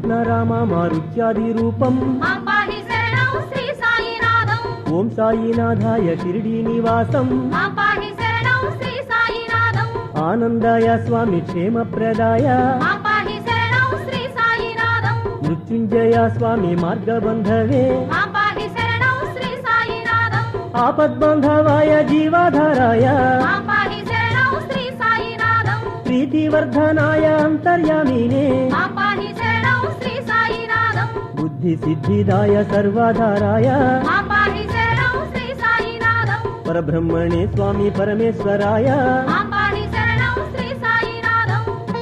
కృష్ణ రామ మారుత్యాది రూపం మాం పాహి శరణం శ్రీ సాయినాథం ఓం సాయినాథాయ షిరిడీ నివాసం మాం పాహి శరణం శ్రీ సాయినాథం ఆనందాయ స్వామి క్షేమప్రదాయ మాం పాహి శరణం శ్రీ సాయినాథం మృత్యుంజయ స్వామి మార్గబంధవే మాం పాహి శరణం శ్రీ సాయినాథం ఆపద్బాంధవాయ జీవాధారాయ మాం పాహి శరణం శ్రీ సాయినాథం ప్రీతివర్ధనాయ అంతర్యామినే మాం పాహి శరణం శ్రీ సాయినాథం బుద్ధి సిద్ధిదాయ సర్వాధారాయ మాం పాహి శరణం శ్రీ సాయినాథం పరబ్రహ్మణే స్వామి పరమేశ్వరాయ మాం పాహి శరణం శ్రీ సాయినాథం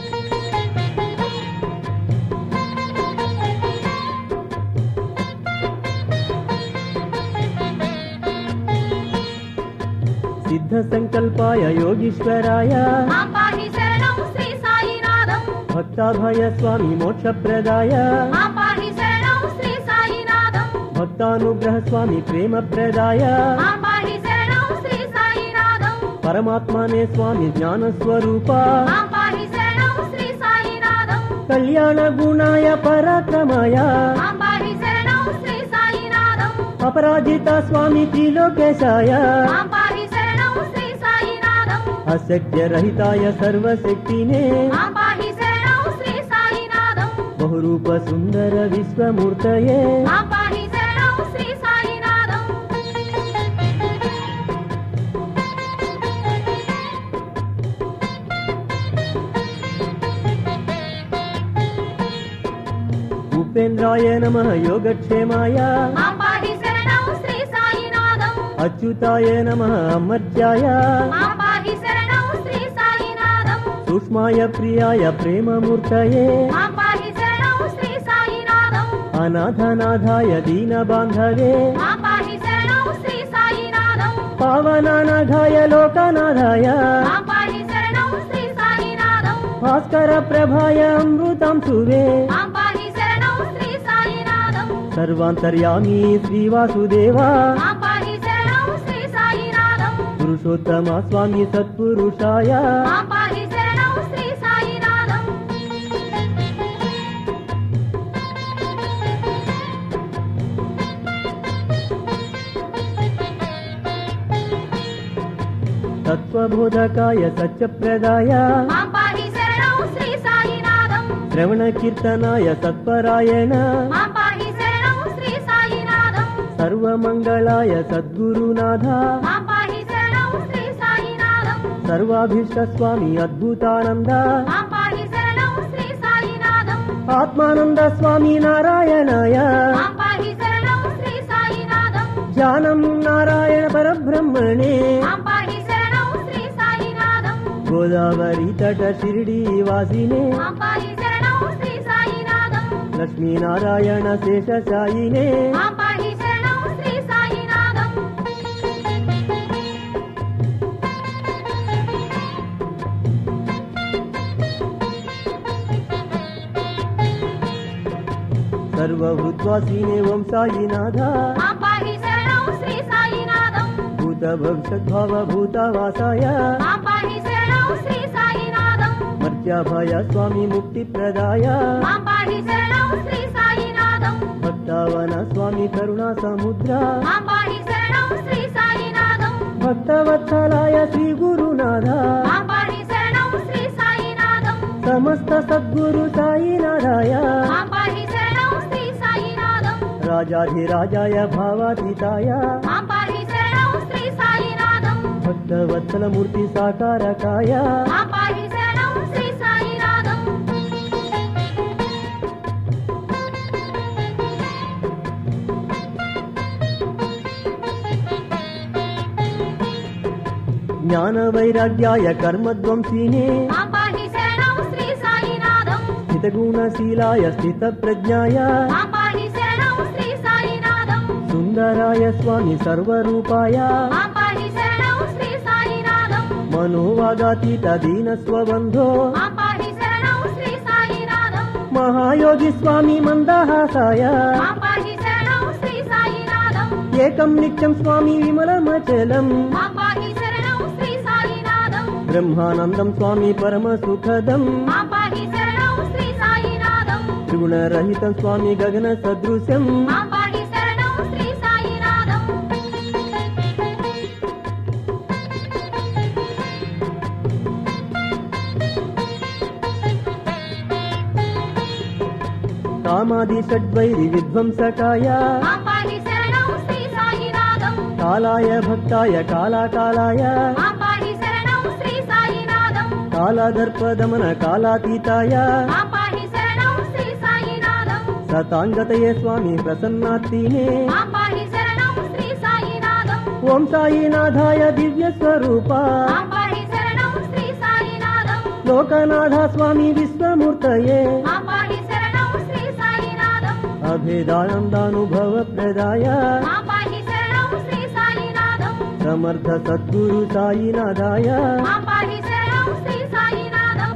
సిద్ధ సంకల్పాయ యోగీశ్వరాయ మాం పాహి శరణం శ్రీ సాయినాథం భక్తాభయ స్వామి మోక్షప్రదాయ మాం పాహి శరణం శ్రీ సాయినాథం భక్తానుగ్రహ స్వామి ప్రేమప్రదాయ మాం పాహి శరణం శ్రీ సాయినాథం పరమాత్మనే స్వామి జ్ఞానస్వరూప మాం పాహి శరణం శ్రీ సాయినాథం కళ్యాణ గుణాయ పరాక్రమాయ మాం పాహి శరణం శ్రీ సాయినాథం అపరాజిత స్వామి త్రిలోకేశాయ మాం పాహి శరణం శ్రీ సాయినాథం అశక్య రహితాయ సర్వశక్తినే మాం పాహి శరణం శ్రీ సాయినాథం బహురూప సుందర విశ్వమూర్తయే మాం పాహి శరణం శ్రీ సాయినాథం ఉపేంద్రాయ నమ యోగక్షేమాయ మాం పాహి శరణం శ్రీ సాయినాథం అచ్యుతాయ నమ అమర్త్యాయ మాం పాహి శరణం శ్రీ సాయినాథం సూక్ష్మాయ ప్రియాయ ప్రేమమూర్తయే మాం పాహి శరణం శ్రీ సాయినాథం అనాథనాథాయ దీనబాంధవే మాం పాహి శరణం శ్రీ సాయినాథం పావనానాథాయ లోకనాథాయ మాం పాహి శరణం శ్రీ సాయినాథం భాస్కర ప్రభాయ అమృతం సువే మాం పాహి శరణం శ్రీ సాయినాథం సర్వాంతర్యామి శ్రీవాసుదేవా మాం పాహి శరణం శ్రీ సాయినాథం పురుషోత్తమ స్వామి సత్పురుషాయ మాం పాహి శరణం శ్రీ సాయినాథం తత్వబోధకాయ సత్యప్రదాయ మాం పాహి శరణం శ్రీ సాయినాథం శ్రవణ కీర్తనాయ సత్పరాయణ మాం పాహి శరణం శ్రీ సాయినాథం సర్వమంగళాయ సద్గురునాథ మాం పాహి శరణం శ్రీ సాయినాథం సర్వాభీష్ట స్వామి అద్భుతానంద మాం పాహి శరణం శ్రీ సాయినాథం ఆత్మానంద స్వామి నారాయణాయ మాం పాహి శరణం శ్రీ సాయినాథం జ్ఞానం నారాయణ పరబ్రహ్మణే మాం పాహి శరణం శ్రీ సాయినాథం గోదావరి తట షిరిడి వాసినే మాం పాహి శరణం శ్రీ సాయినాథం లక్ష్మీనారాయణ శేషశాయినే మాం పాహి శరణం శ్రీ సాయినాథం సర్వభూత్వాసీనే ఓం సాయినాథ మాం పాహి శరణం శ్రీ సాయినాథం భూత భవిష్యద్భావ భూతవాసాయ మాం పాహి శరణం శ్రీ సాయినాథం మర్త్యాభయ స్వామి ముక్తి ప్రదాయ మాం పాహి శరణం శ్రీ సాయినాథం భక్తావన స్వామి కరుణా సముద్ర మాం పాహి శరణం శ్రీ సాయినాథం భక్తవత్సలాయ శ్రీ గురునాథ మాం పాహి శరణం శ్రీ సాయినాథం సమస్త సద్గురు సాయినాథాయ మాం పాహి శరణం శ్రీ సాయినాథం రాజాధిరాజాయ భావాతీతాయ మాం పాహి శరణం శ్రీ సాయినాథం భక్తవత్సలమూర్తి సాకారకాయ మాం పాహి శరణం శ్రీ సాయినాథం జ్ఞాన వైరాగ్యాయ కర్మధ్వంసినే మాం పాహి శరణం శ్రీ సాయినాథం స్థితగుణశీలాయ స్థిత ప్రజ్ఞాయ మాం పాహి శరణం శ్రీ సాయినాథం సుందరాయ స్వామి సర్వరూపాయ మాం పాహి శరణం శ్రీ సాయినాథం మనోవాగాతీత దీన స్వబంధో మాం పాహి శరణం శ్రీ సాయినాథం మహాయోగి స్వామి మందహాసాయ మాం పాహి శరణం శ్రీ సాయినాథం ఏకం నిత్యం స్వామి విమలమచలం మాం పాహి శరణం శ్రీ సాయినాథం బ్రహ్మానందం స్వామి పరమ సుఖదం మాం పాహి శరణం శ్రీ సాయినాథం త్రిగుణరహితం స్వామి గగన సదృశ్యం మా పాహి శరణం శ్రీ సాయినాథం కామాది షడ్వైరి విధ్వంసకాయ మా పాహి శరణం శ్రీ సాయినాథం కాలాయ భక్తాయ కాలాకాలాయ మా పాహి శరణం శ్రీ సాయినాథం కాలదర్పదమన కాలాతీతాయ మా పాహి శరణం శ్రీ సాయినాథం సతాంగతయే స్వామి ప్రసన్నార్తినే మా పాహి శరణం శ్రీ సాయినాథం ఓం సాయినాథాయ దివ్య స్వరూప మా పాహి శరణం శ్రీ సాయినాథం లోకనాథ స్వామి విశ్వమూర్తయే మా పాహి శరణం శ్రీ సాయినాథం అభేదానందానుభవ ప్రదాయ మా పాహి శరణం శ్రీ సాయినాథం సమర్థ సద్గురు సాయినాథాయ మా పాహి శరణం శ్రీ సాయినాథం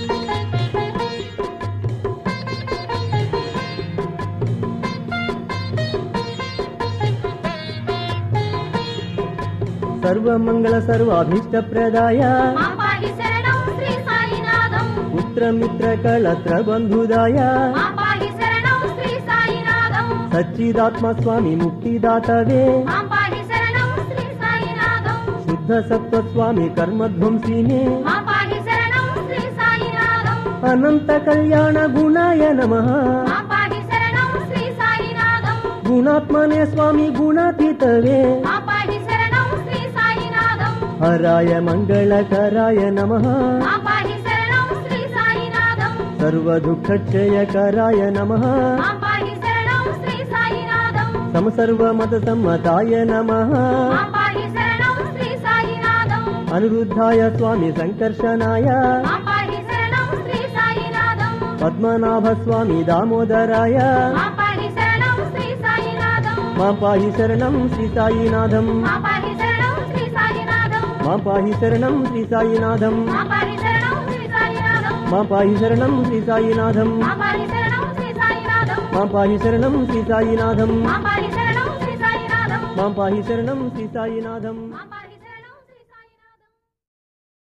సర్వమంగళ సర్వాభీష్ట ప్రదాయ మా పాహి శరణం శ్రీ సాయినాథం పుత్రమిత్ర కళత్ర బంధుదాయ మా పాహి శరణం శ్రీ సాయినాథం సచ్చిదాత్మ స్వామి ముక్తిదాతవే మా పాహి శరణం శ్రీ సాయినాథం శుద్ధ సత్వ స్వామి కర్మధ్వంసినే మా పాహి శరణం శ్రీ సాయినాథం అనంత కళ్యాణ గుణాయ నమ మా పాహి శరణం శ్రీ సాయినాథం గుణాత్మనే స్వామి గుణాతీతవే మా పాహి శరణం శ్రీ సాయినాథం హరాయ మంగళకరాయ నమ మా పాహి శరణం శ్రీ సాయినాథం సర్వదుఃఖక్షయకరాయ నమ మా పాహి శరణం శ్రీ సాయినాథం సమసర్వమత సమ్మతాయ నమ మా పాహి శరణం శ్రీ సాయినాథం అనిరుద్ధాయ స్వామి సంకర్షణాయ మా పాహి శరణం శ్రీ సాయినాథం పద్మనాభ స్వామి దామోదరాయ మా పాహి శరణం శ్రీ సాయినాథం మా పాహి శరణం శ్రీ సాయినాథం మా పాహి శరణం శ్రీ సాయినాథం మా పాహి శరణం శ్రీ సాయినాథం మా పాహి శరణం శ్రీ సాయినాథం మా పాహి శరణం శ్రీ సాయినాథం మా పాహి శరణం శ్రీ సాయినాథం మా పాహి శరణం శ్రీ సాయినాథం మా పాహి శరణం శ్రీ సాయినాథం మా పాహి శరణం శ్రీ సాయినాథం మా పాహి